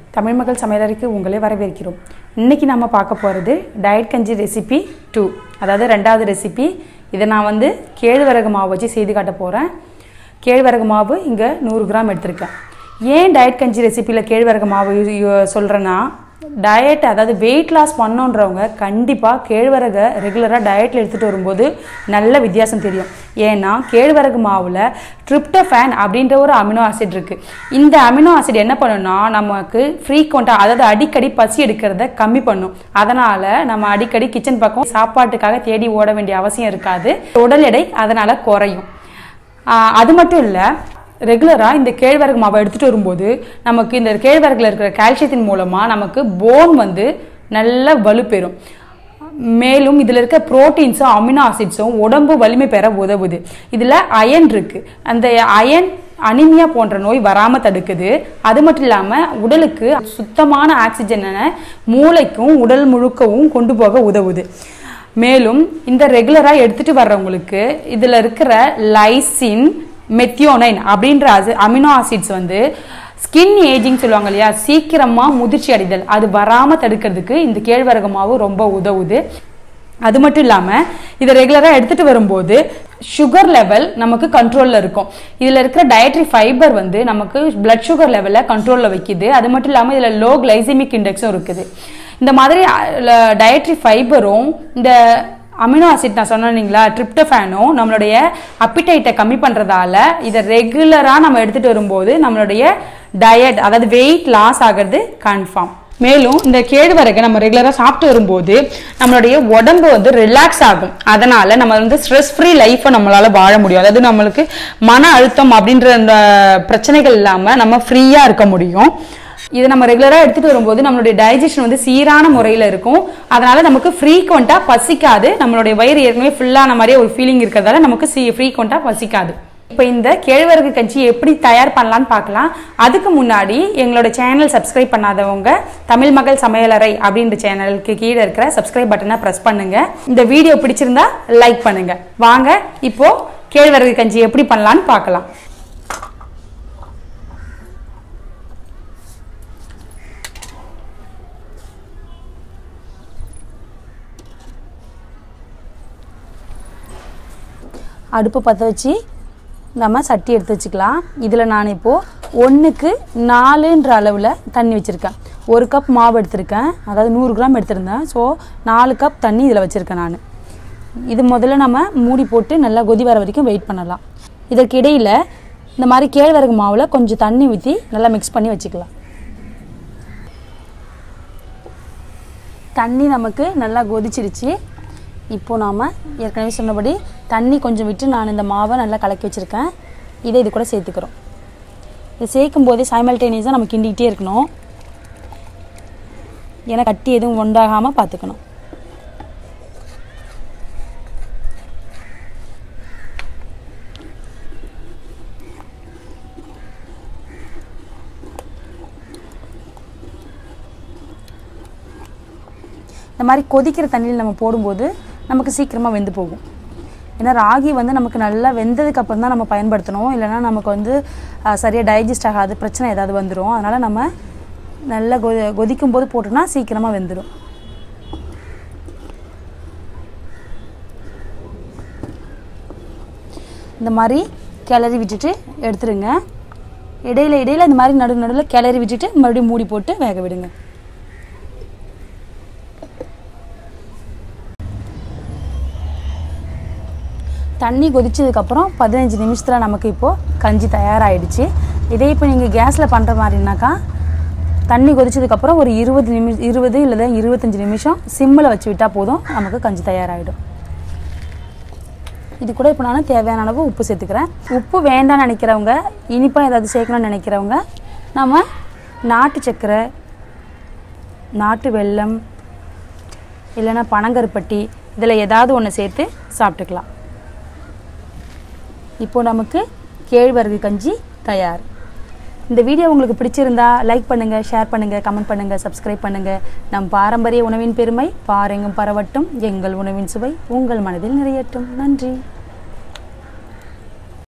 தமிழ் மகள் சமையலறைக்கு உங்களை வரவேற்கிறோம் இன்னைக்கு நம்ம பார்க்க போகிறது டயட் கஞ்சி ரெசிபி டூ அதாவது ரெண்டாவது ரெசிபி இதை நான் வந்து கேழ்வரகு மாவு வச்சு செய்து காட்ட போகிறேன் கேழ்வரகு மாவு இங்கே நூறு கிராம் எடுத்திருக்கேன் ஏன் டயட் கஞ்சி ரெசிப்பியில் கேழ்வரகு மாவு சொல்கிறேன்னா டயட் அதாவது வெயிட் லாஸ் பண்ணோன்றவங்க கண்டிப்பாக கேழ்வரகை ரெகுலராக டயட்டில் எடுத்துகிட்டு வரும்போது நல்ல வித்தியாசம் தெரியும் ஏன்னா கேழ்வரகு மாவில் ட்ரிப்டோஃபேன் அப்படின்ற ஒரு அமினோ ஆசிட் இருக்குது இந்த அமினோ ஆசிட் என்ன பண்ணுன்னா நமக்கு ஃப்ரீக்வெண்ட்டாக அதாவது அடிக்கடி பசி எடுக்கிறத கம்மி பண்ணும் அதனால் நம்ம அடிக்கடி கிச்சன் பக்கம் சாப்பாட்டுக்காக தேடி ஓட வேண்டிய அவசியம் இருக்காது உடல் எடை அதனால் குறையும் ஆஹ் அது மட்டும் இல்லை ரெகுலராக இந்த கேழ்வரகு மாவை எடுத்துகிட்டு வரும்போது நமக்கு இந்த கேழ்வரகுல இருக்கிற கால்சியத்தின் மூலமாக நமக்கு போன் வந்து நல்ல வலுப்பெறும் மேலும் இதில் இருக்க புரோட்டீன்ஸும் அமினோ ஆசிட்ஸும் உடம்பு வலிமை பெற உதவுது இதில் அயன் இருக்குது அந்த அயன் அனிமியா போன்ற நோய் வராமல் தடுக்குது அது மட்டும் இல்லாமல் உடலுக்கு சுத்தமான ஆக்சிஜனை மூளைக்கும் உடல் முழுக்கவும் கொண்டு போக உதவுது மேலும் இந்த ரெகுலராக எடுத்துட்டு வர்றவங்களுக்கு இதில் இருக்கிற லைசின் மெத்தியோனைன் அப்படின்ற அசி அமினோ ஆசிட்ஸ் வந்து ஸ்கின் ஏஜிங் சொல்லுவாங்க இல்லையா சீக்கிரமாக முதிர்ச்சி அடைதல் அது வராமல் தடுக்கிறதுக்கு இந்த கேழ்வரகு மாவு ரொம்ப உதவுது அது மட்டும் இல்லாமல் இதை ரெகுலராக எடுத்துகிட்டு வரும்போது சுகர் லெவல் நமக்கு கண்ட்ரோலில் இருக்கும் இதில் இருக்கிற டயட்ரி ஃபைபர் வந்து நமக்கு பிளட் சுகர் லெவலில் கண்ட்ரோலில் வைக்குது அது மட்டும் இல்லாமல் இதில் லோ கிளைசிமிக் இண்டெக்ஸும் இருக்குது இந்த மாதிரி டயட்ரி ஃபைபரும் இந்த அமினோ ஆசிட் நான் சொன்னீங்களா ட்ரிப்டோஃபேனும் நம்மளுடைய அப்பிடைட்டை கம்மி பண்ணுறதால இதை ரெகுலராக நம்ம எடுத்துகிட்டு வரும்போது நம்மளுடைய டயட் அதாவது வெயிட் லாஸ் ஆகிறது கன்ஃபார்ம் மேலும் இந்த கேழ்வரகை நம்ம ரெகுலராக சாப்பிட்டு வரும்போது நம்மளுடைய உடம்பு வந்து ரிலாக்ஸ் ஆகும் அதனால நம்ம வந்து ஸ்ட்ரெஸ் ஃப்ரீ லைஃப்பை நம்மளால வாழ முடியும் அதாவது நம்மளுக்கு மன அழுத்தம் அப்படின்ற அந்த பிரச்சனைகள் இல்லாமல் நம்ம ஃப்ரீயாக இருக்க முடியும் இதை நம்ம ரெகுலராக எடுத்துகிட்டு வரும்போது நம்மளுடைய டைஜஷன் வந்து சீரான முறையில் இருக்கும் அதனால நமக்கு ஃப்ரீக்வெண்ட்டாக பசிக்காது நம்மளுடைய வயிறு ஏற்கனவே ஃபுல்லான மாதிரியே ஒரு ஃபீலிங் இருக்கிறதால நமக்கு சி ஃப்ரீக்வெண்ட்டாக பசிக்காது இப்போ இந்த கேழ்வரகு கஞ்சி எப்படி தயார் பண்ணலான்னு பார்க்கலாம் அதுக்கு முன்னாடி எங்களோட சேனல் சப்ஸ்கிரைப் பண்ணாதவங்க தமிழ் மகள் சமையலறை அப்படின்ற சேனலுக்கு கீழே இருக்கிற சப்ஸ்கிரைப் பட்டனை ப்ரெஸ் பண்ணுங்க இந்த வீடியோ பிடிச்சிருந்தா லைக் பண்ணுங்க வாங்க இப்போ கேழ்வரகு கஞ்சி எப்படி பண்ணலான்னு பார்க்கலாம் அடுப்பு பற்ற வச்சு நம்ம சட்டி எடுத்து வச்சுக்கலாம் இதில் நான் இப்போது ஒன்றுக்கு நாலுன்ற அளவில் தண்ணி வச்சுருக்கேன் ஒரு கப் மாவு எடுத்திருக்கேன் அதாவது நூறு கிராம் எடுத்திருந்தேன் ஸோ நாலு கப் தண்ணி இதில் வச்சுருக்கேன் நான் இது முதல்ல நம்ம மூடி போட்டு நல்லா கொதி வர வரைக்கும் வெயிட் பண்ணலாம் இதற்கு இடையில் இந்த மாதிரி கேழ்வரகு மாவில் கொஞ்சம் தண்ணி ஊற்றி நல்லா மிக்ஸ் பண்ணி வச்சுக்கலாம் தண்ணி நமக்கு நல்லா கொதிச்சிருச்சு இப்போது நாம் ஏற்கனவே சொன்னபடி தண்ணி கொஞ்சம் விட்டு நான் இந்த மாவை நல்லா கலக்கி வச்சுருக்கேன் இதை இது கூட சேர்த்துக்கிறோம் இது சேர்க்கும் போதே சைமல்டேனியஸாக நம்ம கிண்டிக்கிட்டே இருக்கணும் ஏன்னா கட்டி எதுவும் ஒன்றாகாமல் பார்த்துக்கணும் இந்த மாதிரி கொதிக்கிற தண்ணியில் நம்ம போடும்போது நமக்கு சீக்கிரமாக வெந்து போகும் ஏன்னா ராகி வந்து நமக்கு நல்லா வெந்ததுக்கு அப்புறம் தான் நம்ம பயன்படுத்தணும் இல்லைன்னா நமக்கு வந்து சரியாக டைஜஸ்ட் ஆகாது பிரச்சனை ஏதாவது வந்துடும் அதனால் நம்ம நல்லா கொ கொதிக்கும் போது போட்டோம்னா சீக்கிரமாக வெந்துடும் இந்த மாதிரி கிளறி விட்டுட்டு எடுத்துருங்க இடையில இடையில இந்த மாதிரி நடு நடுவில் கிளறி விட்டுட்டு மறுபடியும் மூடி போட்டு வேக விடுங்க தண்ணி கொதிச்சதுக்கப்புறம் பதினஞ்சு நிமிஷத்தில் நமக்கு இப்போது கஞ்சி தயாராகிடுச்சு இதே இப்போ நீங்கள் கேஸில் பண்ணுற மாதிரினாக்கா தண்ணி கொதிச்சதுக்கப்புறம் ஒரு இருபது நிமிஷம் இருபது இல்லை இருபத்தஞ்சி நிமிஷம் சிம்மில் வச்சு விட்டால் போதும் நமக்கு கஞ்சி தயாராகிடும் இது கூட இப்போ நான் தேவையான அளவு உப்பு சேர்த்துக்கிறேன் உப்பு வேண்டாம்னு நினைக்கிறவங்க இனிப்பாக ஏதாவது சேர்க்கணும்னு நினைக்கிறவங்க நம்ம நாட்டு சர்க்கரை நாட்டு வெல்லம் இல்லைன்னா பனங்கருப்பட்டி இதில் ஏதாவது ஒன்று சேர்த்து சாப்பிட்டுக்கலாம் இப்போ நமக்கு கேழ்வரகு கஞ்சி தயார் இந்த வீடியோ உங்களுக்கு பிடிச்சிருந்தா லைக் பண்ணுங்கள் ஷேர் பண்ணுங்கள் கமெண்ட் பண்ணுங்கள் சப்ஸ்கிரைப் பண்ணுங்கள் நம் பாரம்பரிய உணவின் பெருமை பாரெங்கும் பரவட்டும் எங்கள் உணவின் சுவை உங்கள் மனதில் நிறையட்டும் நன்றி